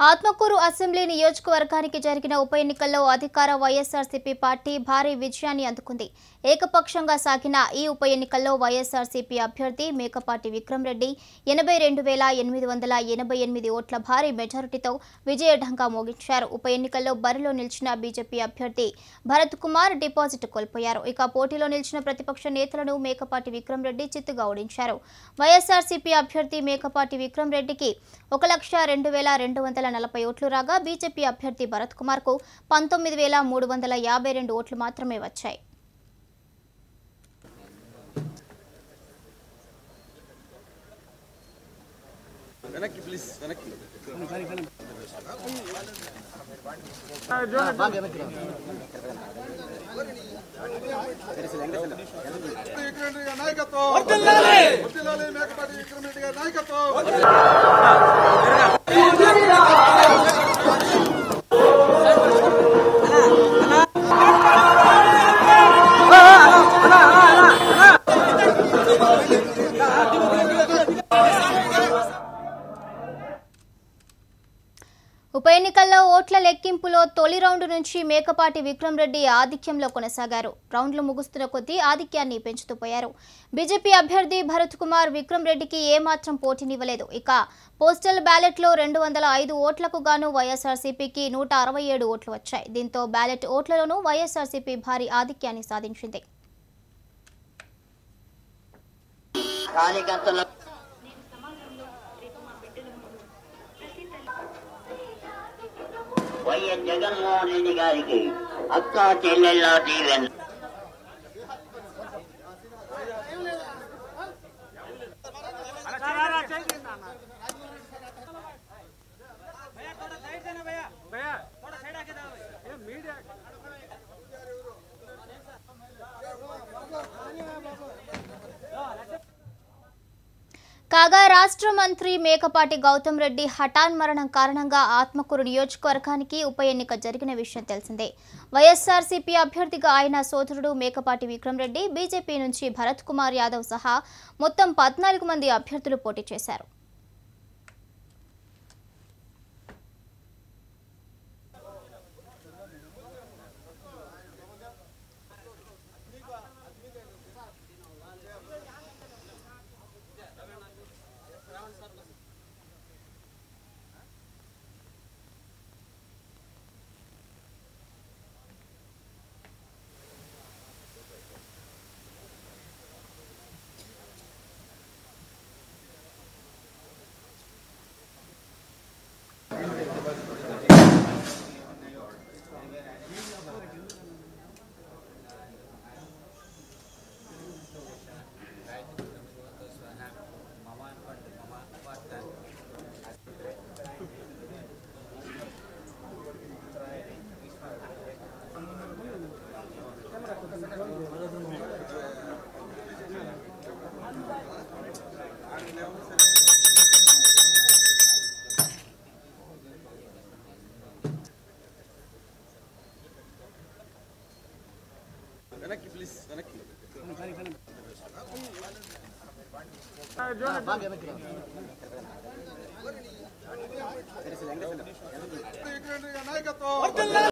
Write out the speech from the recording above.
Atmakur assembly నియోజకవర్గానికి జరిగిన ఉప ఎన్నికల్లో అధికార వైఎస్ఆర్సీపీ పార్టీ భారీ విజయాన్ని అందుకుంది ఏకపక్షంగా సాగిన ఈ ఉప ఎన్నికల్లో వైఎస్ఆర్సీపీ అభ్యర్థి మేకపాటి విక్రమ్ రెడ్డి ఎనభై రెండు వేల ఎనిమిది వందల ఎనభై ఎనిమిది ఓట్ల భారీ మెజారిటీతో విజయఢంగా మోగించారు ఉప ఎన్నికల్లో బరిలో నిలిచిన బీజేపీ అభ్యర్థి భరత్ కుమార్ డిపాజిట్ కోల్పోయారు ఇక పోటీలో నిలిచిన ప్రతిపక్ష నేతలను మేకపాటి విక్రమ్ రెడ్డి చిత్తుగా ఓడించారు వైఎస్ఆర్సీపీ అభ్యర్థి మేకపాటి విక్రమ్ రెడ్డికి ఒక లక్ష రెండు వేల రెండు వందల నలభై ఓట్లు రాగా బీజేపీ అభ్యర్థి భరత్ కుమార్ కు పంతొమ్మిది వేల మూడు వందల యాభై రెండు ఓట్లు మాత్రమే వచ్చాయి వెనక్కి ప్లీజ్ వెనక్కి విక్రమ్ రెడ్డి గారి నాయకత్వం వర్ధిల్లాలి మేకపాటి విక్రమ్ రెడ్డి గారి నాయకత్వం ఉప ఎన్నికల్లో ఓట్ల లెక్కింపులో తొలి రౌండ్ నుంచి మేకపాటి విక్రమ్ రెడ్డి ఆధిక్యంలో కొనసాగారు రౌండ్లు ముగుస్తున్న కొద్దీ ఆధిక్యాన్ని పెంచుతూ పోయారు బీజేపీ అభ్యర్థి భరత్ కుమార్ విక్రమ్ రెడ్డికి ఏమాత్రం పోటీనివ్వలేదు ఇక పోస్టల్ బ్యాలెట్లో రెండు వందల ఐదు ఓట్లకు గాను వైఎస్ఆర్సీపీకి నూట అరవై ఏడు ఓట్లు వచ్చాయి దీంతో బ్యాలెట్ ఓట్లలోనూ వైఎస్ఆర్సీపీ భారీ ఆధిక్యాన్ని సాధించింది కార్యకర్తలు వైఎస్ జగన్మోహన్ రెడ్డి గారికి అక్క చెల్లెళ్ళ దీవెన కాగా రాష్ట్ర మంత్రి మేకపాటి గౌతమ్ రెడ్డి హఠాన్ మరణం కారణంగా ఆత్మకూరు నియోజకవర్గానికి ఉప ఎన్నిక జరిగిన విషయం తెలిసిందే వైఎస్ఆర్సీపీ అభ్యర్థిగా ఆయన సోదరుడు మేకపాటి విక్రమ్ రెడ్డి బీజేపీ నుంచి భరత్ కుమార్ యాదవ్ సహా మొత్తం పద్నాలుగు మంది అభ్యర్థులు పోటీ చేశారు వెనక్కి ప్లీజ్ వెనక్కి విక్రమ్ రెడ్డి గారి నాయకత్వం